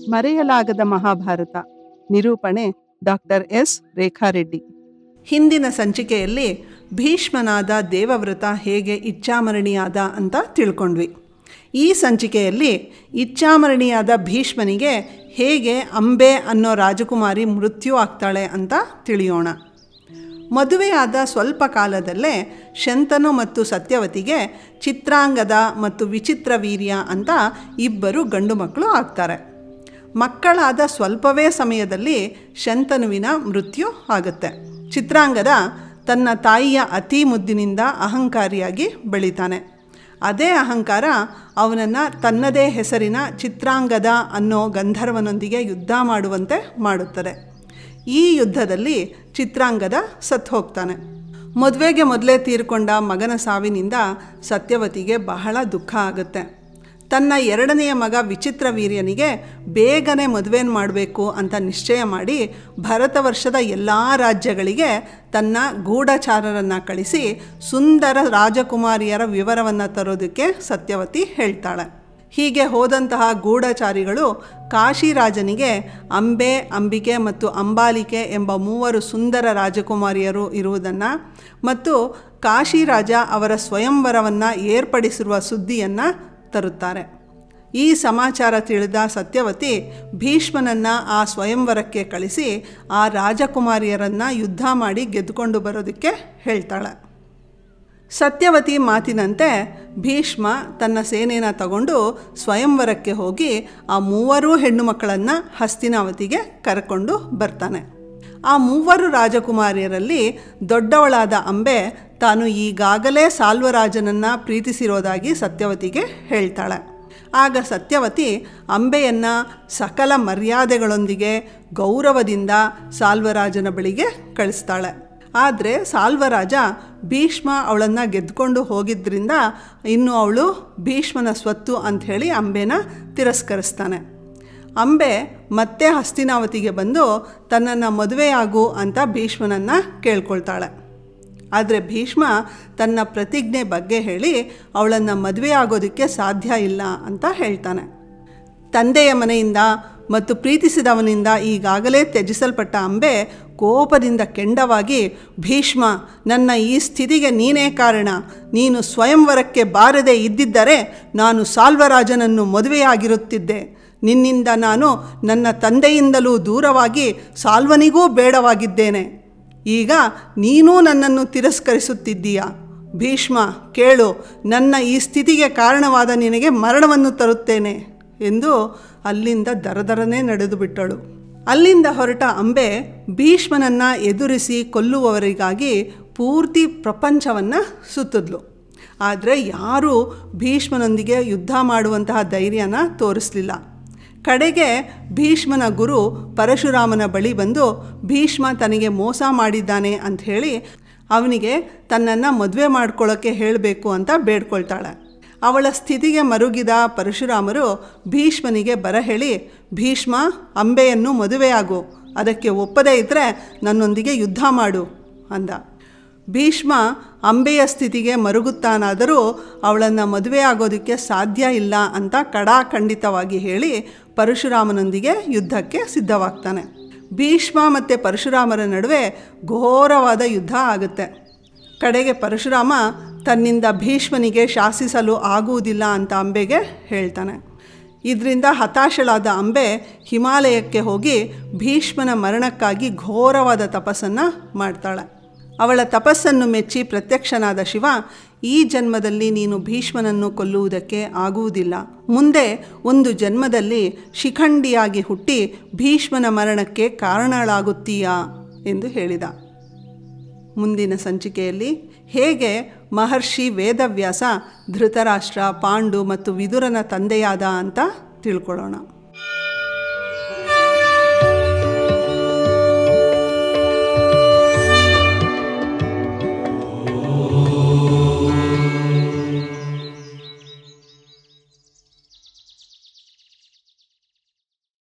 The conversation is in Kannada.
ಮರೆಯಲಾಗದ ಮಹಾಭಾರತ ನಿರೂಪಣೆ ಡಾಕ್ಟರ್ ಎಸ್ ರೇಖಾರೆಡ್ಡಿ ಹಿಂದಿನ ಸಂಚಿಕೆಯಲ್ಲಿ ಭೀಷ್ಮನಾದ ದೇವವ್ರತ ಹೇಗೆ ಇಚ್ಛಾಮರಣಿಯಾದ ಅಂತ ತಿಳ್ಕೊಂಡ್ವಿ ಈ ಸಂಚಿಕೆಯಲ್ಲಿ ಇಚ್ಛಾಮರಣಿಯಾದ ಭೀಷ್ಮನಿಗೆ ಹೇಗೆ ಅಂಬೆ ಅನ್ನೋ ರಾಜಕುಮಾರಿ ಮೃತ್ಯು ಆಗ್ತಾಳೆ ಅಂತ ತಿಳಿಯೋಣ ಮದುವೆಯಾದ ಸ್ವಲ್ಪ ಕಾಲದಲ್ಲೇ ಶಂತನು ಮತ್ತು ಸತ್ಯವತಿಗೆ ಚಿತ್ರಾಂಗದ ಮತ್ತು ವಿಚಿತ್ರ ವೀರ್ಯ ಅಂತ ಇಬ್ಬರು ಗಂಡು ಮಕ್ಕಳು ಆಗ್ತಾರೆ ಮಕ್ಕಳಾದ ಸ್ವಲ್ಪವೇ ಸಮಯದಲ್ಲಿ ಶಂತನುವಿನ ಮೃತ್ಯು ಆಗುತ್ತೆ ಚಿತ್ರಾಂಗದ ತನ್ನ ತಾಯಿಯ ಅತಿ ಮುದ್ದಿನಿಂದ ಅಹಂಕಾರಿಯಾಗಿ ಬೆಳೀತಾನೆ ಅದೇ ಅಹಂಕಾರ ಅವನನ್ನು ತನ್ನದೇ ಹೆಸರಿನ ಚಿತ್ರಾಂಗದ ಅನ್ನೋ ಗಂಧರ್ವನೊಂದಿಗೆ ಯುದ್ಧ ಮಾಡುವಂತೆ ಮಾಡುತ್ತದೆ ಈ ಯುದ್ಧದಲ್ಲಿ ಚಿತ್ರಾಂಗದ ಸತ್ತು ಹೋಗ್ತಾನೆ ಮದುವೆಗೆ ಮೊದಲೇ ತೀರ್ಕೊಂಡ ಮಗನ ಸಾವಿನಿಂದ ಸತ್ಯವತಿಗೆ ಬಹಳ ದುಃಖ ಆಗುತ್ತೆ ತನ್ನ ಎರಡನೆಯ ಮಗ ವಿಚಿತ್ರ ವೀರ್ಯನಿಗೆ ಬೇಗನೆ ಮದುವೆನ ಮಾಡಬೇಕು ಅಂತ ನಿಶ್ಚಯ ಮಾಡಿ ಭರತ ವರ್ಷದ ಎಲ್ಲ ರಾಜ್ಯಗಳಿಗೆ ತನ್ನ ಗೂಢಚಾರರನ್ನು ಕಳಿಸಿ ಸುಂದರ ರಾಜಕುಮಾರಿಯರ ವಿವರವನ್ನು ತರೋದಕ್ಕೆ ಸತ್ಯವತಿ ಹೇಳ್ತಾಳೆ ಹೀಗೆ ಹೋದಂತಹ ಗೂಢಚಾರಿಗಳು ಕಾಶಿರಾಜನಿಗೆ ಅಂಬೆ ಅಂಬಿಕೆ ಮತ್ತು ಅಂಬಾಲಿಕೆ ಎಂಬ ಮೂವರು ಸುಂದರ ರಾಜಕುಮಾರಿಯರು ಇರುವುದನ್ನು ಮತ್ತು ಕಾಶಿರಾಜ ಅವರ ಸ್ವಯಂವರವನ್ನು ಏರ್ಪಡಿಸಿರುವ ಸುದ್ದಿಯನ್ನು ತರುತ್ತಾರೆ ಈ ಸಮಾಚಾರ ತಿಳಿದ ಸತ್ಯವತಿ ಭೀಷ್ಮನನ್ನು ಆ ಸ್ವಯಂವರಕ್ಕೆ ಕಳಿಸಿ ಆ ರಾಜಕುಮಾರಿಯರನ್ನು ಯುದ್ಧ ಮಾಡಿ ಗೆದ್ದುಕೊಂಡು ಬರೋದಕ್ಕೆ ಹೇಳ್ತಾಳೆ ಸತ್ಯವತಿ ಮಾತಿನಂತೆ ಭೀಷ್ಮ ತನ್ನ ಸೇನೆನ ತಗೊಂಡು ಸ್ವಯಂವರಕ್ಕೆ ಹೋಗಿ ಆ ಮೂವರೂ ಹೆಣ್ಣು ಮಕ್ಕಳನ್ನು ಹಸ್ತಿನಾವತಿಗೆ ಕರ್ಕೊಂಡು ಬರ್ತಾನೆ ಆ ಮೂವರು ರಾಜಕುಮಾರಿಯರಲ್ಲಿ ದೊಡ್ಡವಳಾದ ಅಂಬೆ ತಾನು ಈಗಾಗಲೇ ಸಾಲ್ವರಾಜನನ್ನು ಪ್ರೀತಿಸಿರೋದಾಗಿ ಸತ್ಯವತಿಗೆ ಹೇಳ್ತಾಳೆ ಆಗ ಸತ್ಯವತಿ ಅಂಬೆಯನ್ನು ಸಕಲ ಮರ್ಯಾದೆಗಳೊಂದಿಗೆ ಗೌರವದಿಂದ ಸಾಲ್ವರಾಜನ ಬಳಿಗೆ ಕಳಿಸ್ತಾಳೆ ಆದರೆ ಸಾಲ್ವರಾಜ ಭೀಷ್ಮ ಅವಳನ್ನು ಗೆದ್ದುಕೊಂಡು ಹೋಗಿದ್ದರಿಂದ ಇನ್ನು ಅವಳು ಭೀಷ್ಮನ ಸ್ವತ್ತು ಅಂಥೇಳಿ ಅಂಬೆನ ತಿರಸ್ಕರಿಸ್ತಾನೆ ಅಂಬೆ ಮತ್ತೆ ಹಸ್ತಿನಾವತಿಗೆ ಬಂದು ತನ್ನನ್ನು ಮದುವೆಯಾಗು ಅಂತ ಭೀಷ್ಮನನ್ನು ಕೇಳ್ಕೊಳ್ತಾಳೆ ಆದರೆ ಭೀಷ್ಮ ತನ್ನ ಪ್ರತಿಜ್ಞೆ ಬಗ್ಗೆ ಹೇಳಿ ಅವಳನ್ನು ಮದುವೆ ಆಗೋದಕ್ಕೆ ಸಾಧ್ಯ ಇಲ್ಲ ಅಂತ ಹೇಳ್ತಾನೆ ತಂದೆಯ ಮನೆಯಿಂದ ಮತ್ತು ಪ್ರೀತಿಸಿದವನಿಂದ ಈಗಾಗಲೇ ತ್ಯಜಿಸಲ್ಪಟ್ಟ ಅಂಬೆ ಕೋಪದಿಂದ ಕೆಂಡವಾಗಿ ಭೀಷ್ಮ ನನ್ನ ಈ ಸ್ಥಿತಿಗೆ ನೀನೇ ಕಾರಣ ನೀನು ಸ್ವಯಂವರಕ್ಕೆ ಬಾರದೆ ಇದ್ದಿದ್ದರೆ ನಾನು ಸಾಲ್ವರಾಜನನ್ನು ಮದುವೆಯಾಗಿರುತ್ತಿದ್ದೆ ನಿನ್ನಿಂದ ನಾನು ನನ್ನ ತಂದೆಯಿಂದಲೂ ದೂರವಾಗಿ ಸಾಲ್ವನಿಗೂ ಬೇಡವಾಗಿದ್ದೇನೆ ಈಗ ನೀನೂ ನನ್ನನ್ನು ತಿರಸ್ಕರಿಸುತ್ತಿದ್ದೀಯಾ ಭೀಷ್ಮ ಕೇಳು ನನ್ನ ಈ ಸ್ಥಿತಿಗೆ ಕಾರಣವಾದ ನಿನಗೆ ಮರಣವನ್ನು ತರುತ್ತೇನೆ ಎಂದು ಅಲ್ಲಿಂದ ದರದರನೆ ನಡೆದು ಬಿಟ್ಟಳು ಅಲ್ಲಿಂದ ಹೊರಟ ಅಂಬೆ ಭೀಷ್ಮನನ್ನು ಎದುರಿಸಿ ಕೊಲ್ಲುವವರಿಗಾಗಿ ಪೂರ್ತಿ ಪ್ರಪಂಚವನ್ನು ಸುತ್ತಿದ್ಲು ಆದರೆ ಯಾರೂ ಭೀಷ್ಮನೊಂದಿಗೆ ಯುದ್ಧ ಮಾಡುವಂತಹ ಧೈರ್ಯನ ತೋರಿಸಲಿಲ್ಲ ಕಡೆಗೆ ಭೀಷ್ಮನ ಗುರು ಪರಶುರಾಮನ ಬಳಿ ಬಂದು ಭೀಷ್ಮ ತನಗೆ ಮೋಸ ಮಾಡಿದ್ದಾನೆ ಅಂಥೇಳಿ ಅವನಿಗೆ ತನ್ನನ್ನು ಮದುವೆ ಮಾಡ್ಕೊಳ್ಳೋಕ್ಕೆ ಹೇಳಬೇಕು ಅಂತ ಬೇಡ್ಕೊಳ್ತಾಳೆ ಅವಳ ಸ್ಥಿತಿಗೆ ಮರುಗಿದ ಪರಶುರಾಮರು ಭೀಷ್ಮನಿಗೆ ಬರ ಹೇಳಿ ಭೀಷ್ಮ ಅಂಬೆಯನ್ನು ಮದುವೆಯಾಗು ಅದಕ್ಕೆ ಒಪ್ಪದೇ ಇದ್ದರೆ ನನ್ನೊಂದಿಗೆ ಯುದ್ಧ ಮಾಡು ಅಂದ ಭೀಷ್ಮ ಅಂಬೆಯ ಸ್ಥಿತಿಗೆ ಮರುಗುತ್ತಾನಾದರೂ ಅವಳನ್ನು ಮದುವೆ ಆಗೋದಕ್ಕೆ ಸಾಧ್ಯ ಇಲ್ಲ ಅಂತ ಕಡಾಖಂಡಿತವಾಗಿ ಹೇಳಿ ಪರಶುರಾಮನೊಂದಿಗೆ ಯುದ್ಧಕ್ಕೆ ಸಿದ್ಧವಾಗ್ತಾನೆ ಭೀಷ್ಮ ಮತ್ತು ಪರಶುರಾಮರ ನಡುವೆ ಘೋರವಾದ ಯುದ್ಧ ಆಗುತ್ತೆ ಕಡೆಗೆ ಪರಶುರಾಮ ತನ್ನಿಂದ ಭೀಷ್ಮನಿಗೆ ಶಾಸಿಸಲು ಆಗುವುದಿಲ್ಲ ಅಂತ ಅಂಬೆಗೆ ಹೇಳ್ತಾನೆ ಇದರಿಂದ ಹತಾಶಳಾದ ಅಂಬೆ ಹಿಮಾಲಯಕ್ಕೆ ಹೋಗಿ ಭೀಷ್ಮನ ಮರಣಕ್ಕಾಗಿ ಘೋರವಾದ ತಪಸ್ಸನ್ನು ಮಾಡ್ತಾಳೆ ಅವಳ ತಪಸ್ಸನ್ನು ಮೆಚ್ಚಿ ಪ್ರತ್ಯಕ್ಷನಾದ ಶಿವ ಈ ಜನ್ಮದಲ್ಲಿ ನೀನು ಭೀಷ್ಮನನ್ನು ಕೊಲ್ಲುವುದಕ್ಕೆ ಆಗುವುದಿಲ್ಲ ಮುಂದೆ ಒಂದು ಜನ್ಮದಲ್ಲಿ ಶಿಖಂಡಿಯಾಗಿ ಹುಟ್ಟಿ ಭೀಷ್ಮನ ಮರಣಕ್ಕೆ ಕಾರಣಳಾಗುತ್ತೀಯಾ ಎಂದು ಹೇಳಿದ ಮುಂದಿನ ಸಂಚಿಕೆಯಲ್ಲಿ ಹೇಗೆ ಮಹರ್ಷಿ ವೇದವ್ಯಾಸ ಧೃತರಾಷ್ಟ್ರ ಪಾಂಡು ಮತ್ತು ವಿದುರನ ತಂದೆಯಾದ ಅಂತ ತಿಳ್ಕೊಳ್ಳೋಣ